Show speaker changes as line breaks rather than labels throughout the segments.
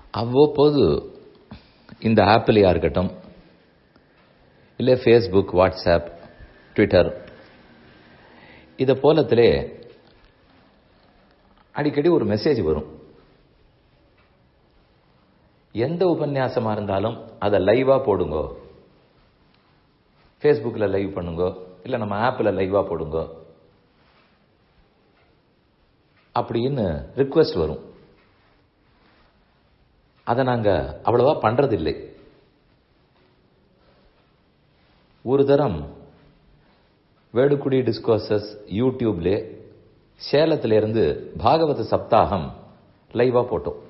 அவ்வப்போது இந்த ஆப்பிளையாக இருக்கட்டும் இல்லை ஃபேஸ்புக் வாட்ஸ்அப் ட்விட்டர் இதை போலத்திலே அடிக்கடி ஒரு மெசேஜ் வரும் எந்த உபன்யாசமாக இருந்தாலும் அதை லைவாக போடுங்கோ ஃபேஸ்புக்கில் லைவ் பண்ணுங்கோ இல்லை நம்ம ஆப்பில் லைவாக போடுங்கோ அப்படின்னு ரிக்வெஸ்ட் வரும் அதை நாங்கள் அவ்வளவா பண்றதில்லை ஒரு தரம் வேடுக்குடி டிஸ்கோசஸ் யூடியூப்ல சேலத்துல இருந்து பாகவத சப்தாகம் லைவா போட்டோம்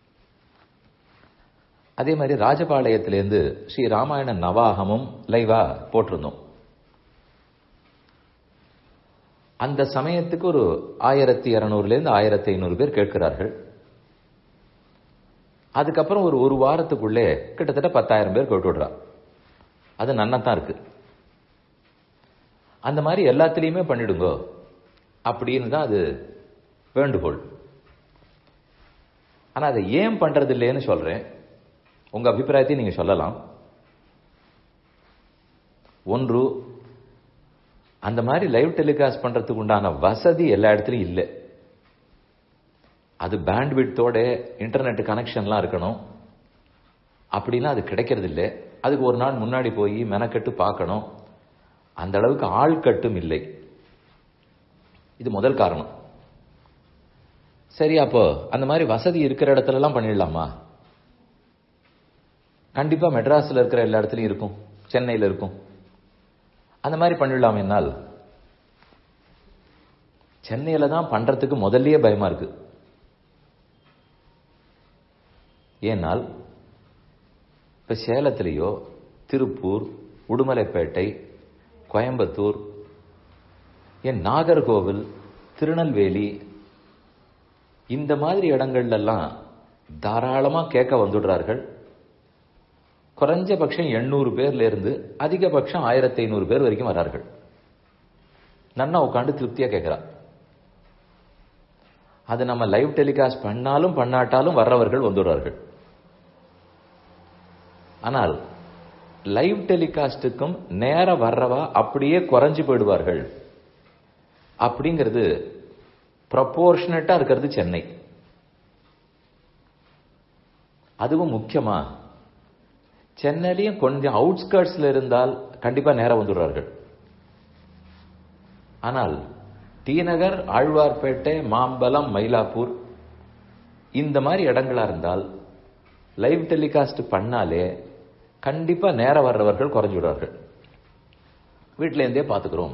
அதே மாதிரி ராஜபாளையத்திலேருந்து ஸ்ரீ ராமாயண நவாகமும் லைவா போட்டிருந்தோம் அந்த சமயத்துக்கு ஒரு ஆயிரத்தி இருநூறுலேருந்து ஆயிரத்தி ஐநூறு பேர் கேட்கிறார்கள் அதுக்கப்புறம் ஒரு ஒரு வாரத்துக்குள்ளே கிட்டத்தட்ட பத்தாயிரம் பேர் கேட்டு விடுறா அது நன்னத்தான் இருக்கு அந்த மாதிரி எல்லாத்துலேயுமே பண்ணிடுங்கோ அப்படின்னு தான் அது வேண்டுகோள் ஆனால் அதை ஏன் பண்றது இல்லைன்னு சொல்றேன் உங்க அபிப்பிராயத்தையும் நீங்க சொல்லலாம் ஒன்று அந்த மாதிரி லைவ் டெலிகாஸ்ட் பண்றதுக்கு உண்டான வசதி எல்லா இடத்துலையும் இல்லை அது பேண்ட் விட்டோட இன்டர்நெட் கனெக்ஷன்லாம் இருக்கணும் அப்படிலாம் அது கிடைக்கிறது இல்லை அதுக்கு ஒரு நாள் முன்னாடி போய் மெனக்கெட்டு பார்க்கணும் அந்த அளவுக்கு ஆள் கட்டும் இல்லை இது முதல் காரணம் சரி அப்போ அந்த மாதிரி வசதி இருக்கிற இடத்துல எல்லாம் பண்ணிடலாமா கண்டிப்பா மெட்ராஸ்ல இருக்கிற எல்லா இடத்துலயும் இருக்கும் சென்னையில் இருக்கும் அந்த மாதிரி பண்ணிடலாம் என்னால் சென்னையில தான் பண்றதுக்கு முதல்லயே பயமா இருக்கு ஏனால் இப்ப சேலத்திலேயோ திருப்பூர் உடுமலைப்பேட்டை கோயம்புத்தூர் என் நாகர்கோவில் திருநெல்வேலி இந்த மாதிரி இடங்கள்லாம் தாராளமா கேட்க வந்துடுறார்கள் குறைஞ்சபட்சம் எண்ணூறு பேர்ல இருந்து அதிகபட்சம் ஆயிரத்தி ஐநூறு பேர் வரைக்கும் வரார்கள் நன்னா உட்காந்து திருப்தியா கேட்கிறா அது நம்ம லைவ் டெலிகாஸ்ட் பண்ணாலும் பண்ணாட்டாலும் வர்றவர்கள் வந்துடுறார்கள் ஆனால் லைவ் டெலிகாஸ்டுக்கும் நேர வர்றவா அப்படியே குறைஞ்சு போயிடுவார்கள் அப்படிங்கிறது ப்ரப்போர்ஷனட்டா இருக்கிறது சென்னை அதுவும் முக்கியமா சென்னையிலையும் கொஞ்சம் அவுட்ஸ்கர்ட்ஸ்ல இருந்தால் கண்டிப்பா நேரம் வந்துடுறார்கள் ஆனால் டி நகர் ஆழ்வார்பேட்டை மாம்பலம் மயிலாப்பூர் இந்த மாதிரி இடங்களா இருந்தால் லைவ் டெலிகாஸ்ட் பண்ணாலே கண்டிப்பா நேரம் வர்றவர்கள் குறைஞ்சு விடுவார்கள் வீட்டில இருந்தே பார்த்துக்கிறோம்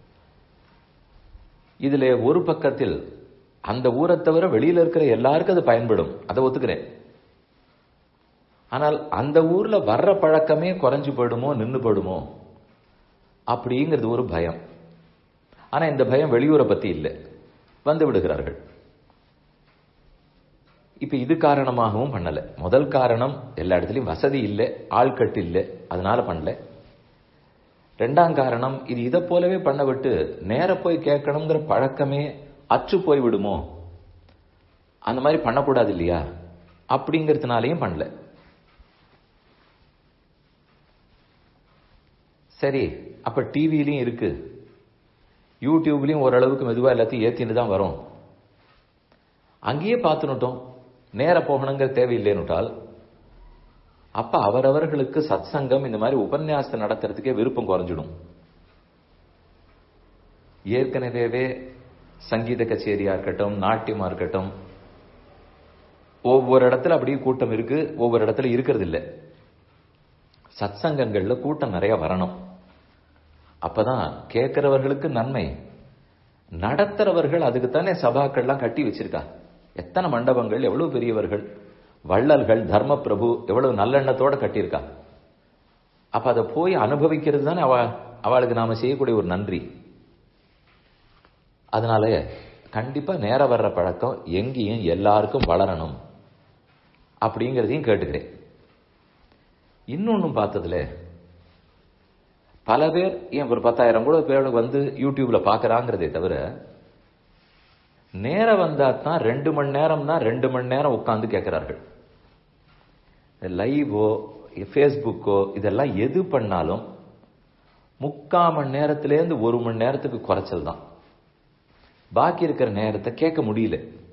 இதுல ஒரு பக்கத்தில் அந்த ஊரை தவிர வெளியில இருக்கிற எல்லாருக்கும் அது பயன்படும் அதை ஒத்துக்கிறேன் ஆனால் அந்த ஊர்ல வர்ற பழக்கமே குறைஞ்சு போயிடுமோ நின்று போயிடுமோ அப்படிங்கிறது ஒரு பயம் ஆனா இந்த பயம் வெளியூரை பத்தி இல்லை வந்து விடுகிறார்கள் இப்ப இது காரணமாகவும் பண்ணல முதல் காரணம் எல்லா இடத்துலயும் வசதி இல்லை ஆள்கட்டு இல்லை அதனால பண்ணல ரெண்டாம் காரணம் இது இதை போலவே பண்ண விட்டு நேர போய் கேட்கணுங்கிற பழக்கமே அற்று போய் விடுமோ அந்த மாதிரி பண்ணக்கூடாது இல்லையா அப்படிங்கிறதுனாலையும் பண்ணல சரி அப்ப டிவிலையும் இருக்கு யூடியூப்லயும் ஓரளவுக்கு மெதுவா எல்லாத்தையும் ஏத்தின்னு தான் வரும் அங்கேயே பார்த்துனுட்டோம் நேர போகணுங்கிற தேவையில்லைன்னுட்டால் அப்ப அவரவர்களுக்கு சத் சங்கம் இந்த மாதிரி உபன்யாசத்தை நடத்துறதுக்கே விருப்பம் குறைஞ்சிடும் ஏற்கனவே சங்கீத கச்சேரியா இருக்கட்டும் நாட்டியமா இருக்கட்டும் ஒவ்வொரு இடத்துல அப்படியே கூட்டம் இருக்கு ஒவ்வொரு இடத்துல இருக்கிறது இல்லை சத் சங்கங்கள்ல கூட்டம் நிறைய வரணும் அப்பதான் கேட்கிறவர்களுக்கு நன்மை நடத்துறவர்கள் அதுக்குத்தானே சபாக்கள்லாம் கட்டி வச்சிருக்கா எத்தனை மண்டபங்கள் எவ்வளவு பெரியவர்கள் வள்ளல்கள் தர்ம பிரபு எவ்வளவு நல்லெண்ணத்தோட கட்டியிருக்கா அப்ப அதை போய் அனுபவிக்கிறது தானே அவ அவளுக்கு நாம செய்யக்கூடிய ஒரு நன்றி அதனால கண்டிப்பா நேர வர்ற பழக்கம் எங்கேயும் எல்லாருக்கும் வளரணும் அப்படிங்கிறதையும் கேட்டுக்கிறேன் இன்னொன்னும் பார்த்ததுல பல பேர் ஏன் ஒரு பத்தாயிரம் கூட பேர் வந்து யூடியூப்ல பாக்குறாங்கிறதே தவிர நேரம் வந்தா தான் ரெண்டு மணி நேரம் தான் ரெண்டு மணி நேரம் உட்கார்ந்து கேட்கிறார்கள் லைவோ ஃபேஸ்புக்கோ இதெல்லாம் எது பண்ணாலும் முக்கால் மணி நேரத்திலேருந்து ஒரு மணி நேரத்துக்கு குறைச்சல் தான் பாக்கி இருக்கிற நேரத்தை கேட்க முடியல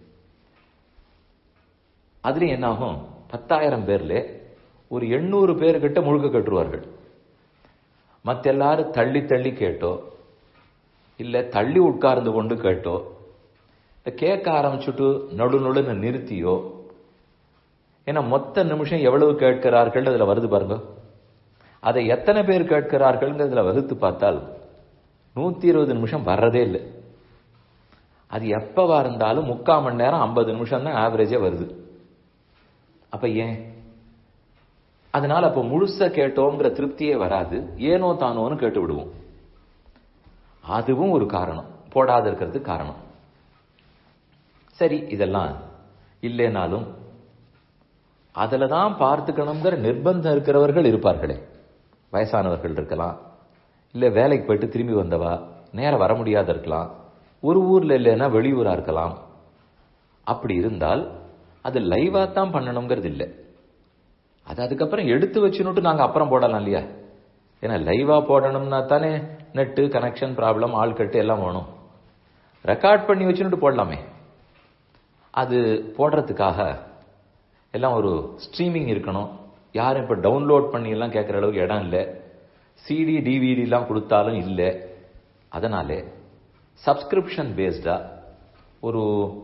அதுலயும் என்ன ஆகும் பத்தாயிரம் பேர்ல ஒரு எண்ணூறு பேர்கிட்ட முழுக்க கட்டுருவார்கள் மத்த எல்லாரும் தள்ளி தள்ளி கேட்டோ இல்ல தள்ளி உட்கார்ந்து கொண்டு கேட்டோ கேட்க ஆரம்பிச்சுட்டு நடு நடுன்னு நிறுத்தியோ ஏன்னா மொத்த நிமிஷம் எவ்வளவு கேட்கிறார்கள் அதுல வருது பாருங்க அதை எத்தனை பேர் கேட்கிறார்கள்ங்கிறதுல வகுத்து பார்த்தால் நூத்தி இருபது நிமிஷம் வர்றதே இல்லை அது எப்பவா இருந்தாலும் முக்கால் மணி நேரம் ஐம்பது நிமிஷம் தான் ஆவரேஜா வருது அப்ப ஏன் அதனால அப்ப முழுச கேட்டோங்கிற திருப்தியே வராது ஏனோ தானோன்னு கேட்டு விடுவோம் அதுவும் ஒரு காரணம் போடாத இருக்கிறது காரணம் சரி இதெல்லாம் இல்லைனாலும் அதுல தான் பார்த்துக்கணுங்கிற நிர்பந்தம் இருக்கிறவர்கள் இருப்பார்களே வயசானவர்கள் இருக்கலாம் இல்ல வேலைக்கு போயிட்டு திரும்பி வந்தவா நேரம் வர முடியாத இருக்கலாம் ஒரு ஊர்ல இல்லைன்னா வெளியூரா இருக்கலாம் அப்படி இருந்தால் அது லைவா தான் பண்ணணுங்கிறது இல்லை அது அதுக்கப்புறம் எடுத்து வச்சுனுட்டு நாங்க அப்புறம் போடலாம் இல்லையா ஏன்னா லைவா போடணும்னா தானே நெட்டு கனெக்ஷன் ப்ராப்ளம் ஆள் கட்டு எல்லாம் வேணும் ரெக்கார்ட் பண்ணி வச்சுனுட்டு போடலாமே அது போடுறதுக்காக எல்லாம் ஒரு ஸ்ட்ரீமிங் இருக்கணும் யாரும் இப்போ டவுன்லோட் பண்ணி எல்லாம் கேட்குற அளவுக்கு இடம் இல்லை சிடி டிவிடி எல்லாம் கொடுத்தாலும் இல்லை அதனாலே சப்ஸ்கிரிப்ஷன் பேஸ்டா ஒரு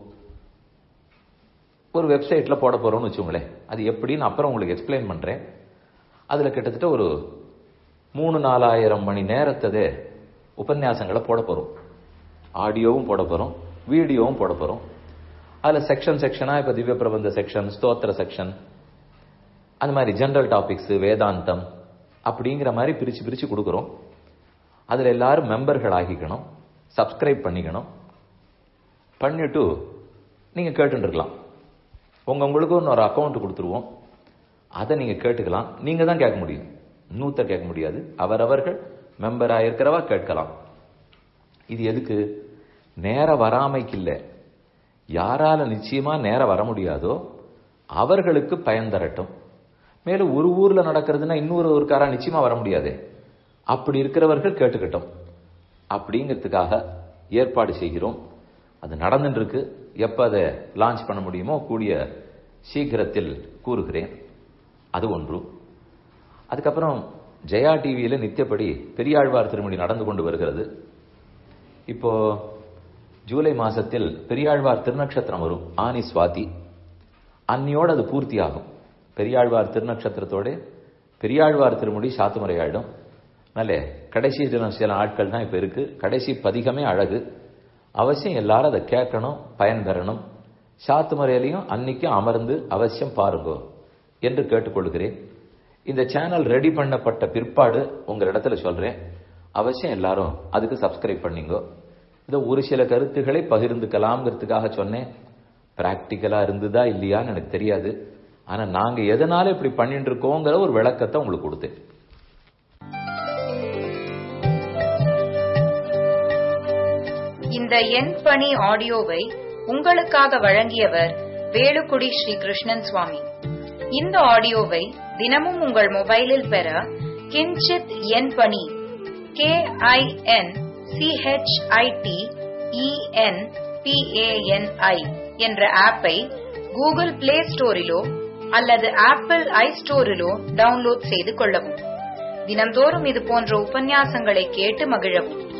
ஒரு வெப்சைட்ல போட போறோம்னு வச்சுங்களேன் அது எப்படின்னு அப்புறம் உங்களுக்கு எக்ஸ்பிளைன் பண்றேன் அதுல கிட்டத்தட்ட ஒரு மூணு நாலாயிரம் மணி நேரத்ததே உபன்யாசங்களை போட போறோம் ஆடியோவும் போட போறோம் வீடியோவும் போட போறோம் அதுல செக்ஷன் செக்ஷனா இப்ப திவ்ய பிரபந்த செக்ஷன் ஸ்தோத்திர செக்ஷன் அந்த மாதிரி ஜெனரல் டாபிக்ஸ் வேதாந்தம் அப்படிங்கிற மாதிரி பிரிச்சு பிரிச்சு கொடுக்குறோம் அதுல எல்லாரும் மெம்பர்கள் ஆகிக்கணும் சப்ஸ்கிரைப் பண்ணிக்கணும் பண்ணிட்டு நீங்க கேட்டுட்டு இருக்கலாம் உங்க உங்களுக்கு ஒரு அக்கௌண்ட் கொடுத்துருவோம் அதை நீங்க கேட்டுக்கலாம் நீங்க தான் கேட்க முடியும் இன்னொருத்தர் கேட்க முடியாது அவரவர்கள் மெம்பரா இருக்கிறவா கேட்கலாம் இது எதுக்கு நேர வராமைக்கு இல்லை யாரால நிச்சயமா நேரம் வர முடியாதோ அவர்களுக்கு பயன் தரட்டும் மேலும் ஒரு ஊர்ல நடக்கிறதுனா இன்னொரு ஊருக்காரா நிச்சயமா வர முடியாதே அப்படி இருக்கிறவர்கள் கேட்டுக்கிட்டோம் அப்படிங்கிறதுக்காக ஏற்பாடு செய்கிறோம் அது நடந்துட்டு இருக்கு எப்ப அதை லான்ச் பண்ண முடியுமோ கூடிய சீக்கிரத்தில் கூறுகிறேன் அது ஒன்று அதுக்கப்புறம் ஜெயா டிவியில நித்தியப்படி பெரியாழ்வார் திருமணி நடந்து கொண்டு வருகிறது இப்போ ஜூலை மாசத்தில் பெரியாழ்வார் திருநக்ஷத்திரம் வரும் ஆனி சுவாதி அன்னியோடு அது பூர்த்தி ஆகும் பெரியாழ்வார் திருநக்ஷத்திரத்தோட பெரியாழ்வார் திருமுடி சாத்துமுறை ஆயிடும் நல்ல கடைசி தினம் சில ஆட்கள் தான் இப்ப இருக்கு கடைசி பதிகமே அழகு அவசியம் எல்லாரும் அதை கேட்கணும் பயன் பெறணும் சாத்துமுறையிலையும் அன்னைக்கும் அமர்ந்து அவசியம் பாருங்க என்று கேட்டுக்கொள்கிறேன் இந்த சேனல் ரெடி பண்ணப்பட்ட பிற்பாடு உங்க இடத்துல சொல்றேன் அவசியம் எல்லாரும் அதுக்கு சப்ஸ்கிரைப் பண்ணிங்கோ இதை ஒரு சில கருத்துக்களை பகிர்ந்துக்கலாம்ங்கிறதுக்காக சொன்னேன் பிராக்டிக்கலா இருந்ததா இல்லையான்னு எனக்கு தெரியாது ஆனா நாங்க எதனால இப்படி பண்ணிட்டு இருக்கோங்கிற ஒரு விளக்கத்தை உங்களுக்கு கொடுத்தேன்
இந்த எண் பணி ஆடியோவை உங்களுக்காக வழங்கியவர் வேலுக்குடி ஸ்ரீ கிருஷ்ணன் சுவாமி இந்த ஆடியோவை தினமும் உங்கள் மொபைலில் பெற கிஞ்சித் எண் பணி கே ஐ என் சிஹெச்ஐடி இஎன் பிஏஎன்ஐ என்ற ஆப்பை கூகுள் பிளே ஸ்டோரிலோ அல்லது ஆப்பிள் ஐ ஸ்டோரிலோ டவுன்லோட் செய்து கொள்ளவும் தினம்தோறும் இது போன்ற உபன்யாசங்களை கேட்டு மகிழவும்